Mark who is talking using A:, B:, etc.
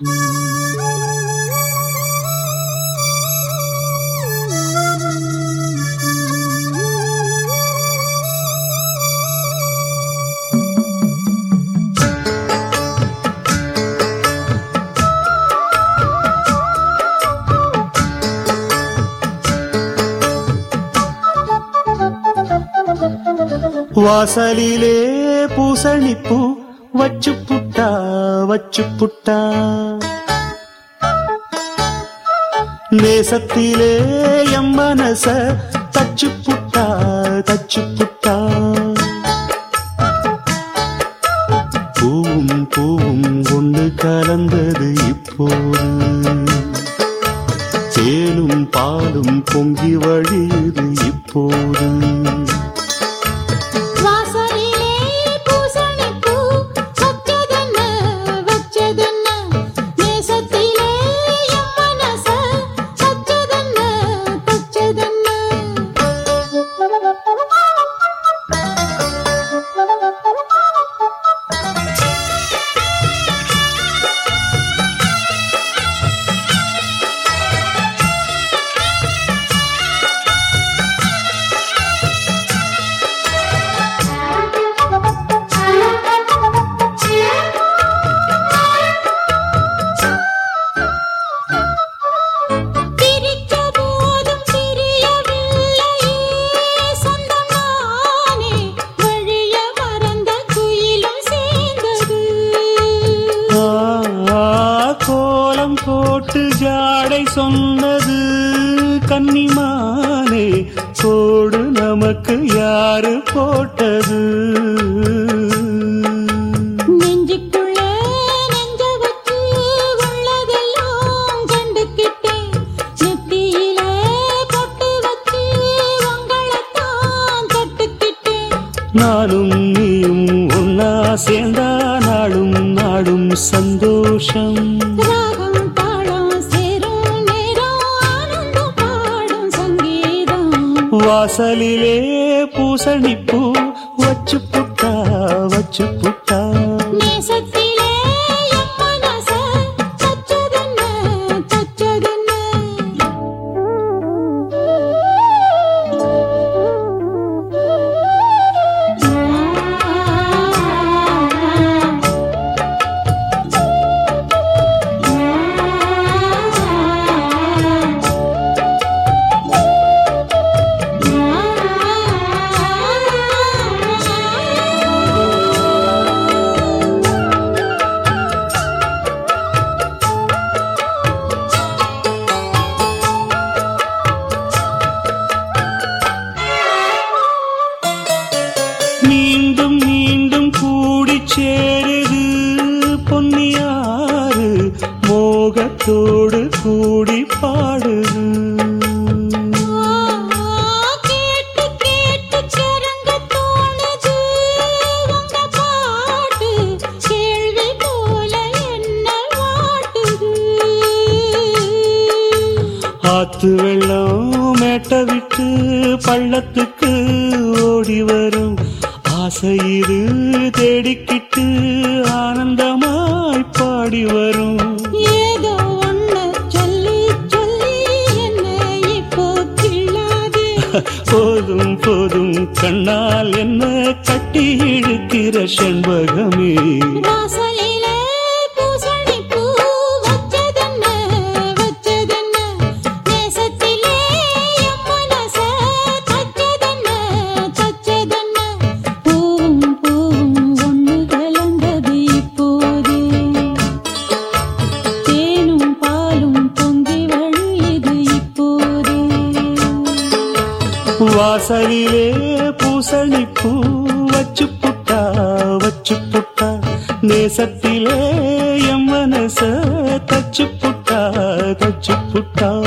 A: வாசலிலே பூசணிப்பூ வச்சு புட்டா வச்சு புட்டா நேசத்திலே எம் மனச தச்சு புட்டா தச்சு புட்டா பூவும் பூவும் கொண்டு கலந்தது இப்போது தேனும் பாலும் பொங்கி வழியுது இப்போது
B: வாசலிலே பூசணிப்பூ வச்சதென்ன வச்சதென்ன நேசத்திலே என் மனச தச்சதென்ன தச்சதென்ன பிரித்த போதும் பிரியவில்லையே சொந்தமானே வழிய மறந்த குயிலும் சேர்ந்தது
A: ஆ, கோலம் போட்டு ஜாடை சொன்னது கன்னிமானே கோடு நமக்கு யாரு போட்டது
B: நெஞ்சுக்குள்ள நெஞ்ச வச்சு உள்ளதெல்லாம் கண்டுக்கிட்டேன் நெத்தியில பொட்டு வச்சு உங்களைத்தான் தொட்டுக்கிட்டேன்
A: நானும் நீயும் ஒன்னா சேர்ந்தா நாடும் நாடும் சந்தோஷம்
B: ராகம் தாளம் சேரும் நேரம் ஆனந்தம் பாடும் சங்கீதம்
A: வாசலிலே பூசணிப்பூ வச்சு புட்டா வச்சு புட்டா
B: நேசத்திலே என் மனச தச்சதென்ன தச்சதென்ன
A: மீண்டும் மீண்டும் கூடி சேருது பொன்னியாறு மோகத்தோடு கூடி பாடுது
B: கேட்டு கேட்டு கிறங்க தோணுது உங்க பாட்டு கேள்வி போல என்ன வாட்டுது
A: ஆத்து வெள்ளம் மேட்ட விட்டு பள்ளத்துக்கு ஓடி வரும் ஆசையிரு தேடிக்கிட்டு ஆனந்தமாய் பாடி வரும்
B: ஏதோ ஒண்ணு சொல்லி சொல்லி என்ன இப்போ கிள்ளாதே
A: போதும் போதும் கண்ணால் என்ன கட்டி இழுக்கிற செண்பகமே
B: வாசலிலே பூசணிப்பூ வச்சதென்ன வச்சதென்ன நேசத்திலே என் மனச தச்சதென்ன தச்சதென்ன பூவும் பூவும் ஒண்ணு கலந்தது இப்போது தேனும் பாலும் பொங்கி வழியுது இப்போது
A: வாசலிலே பூசணிப்பூ வச்சு புட்டா வச்சு புட்டா நேசத்திலே எம் மனச தச்சு புட்டா தச்சு புட்டா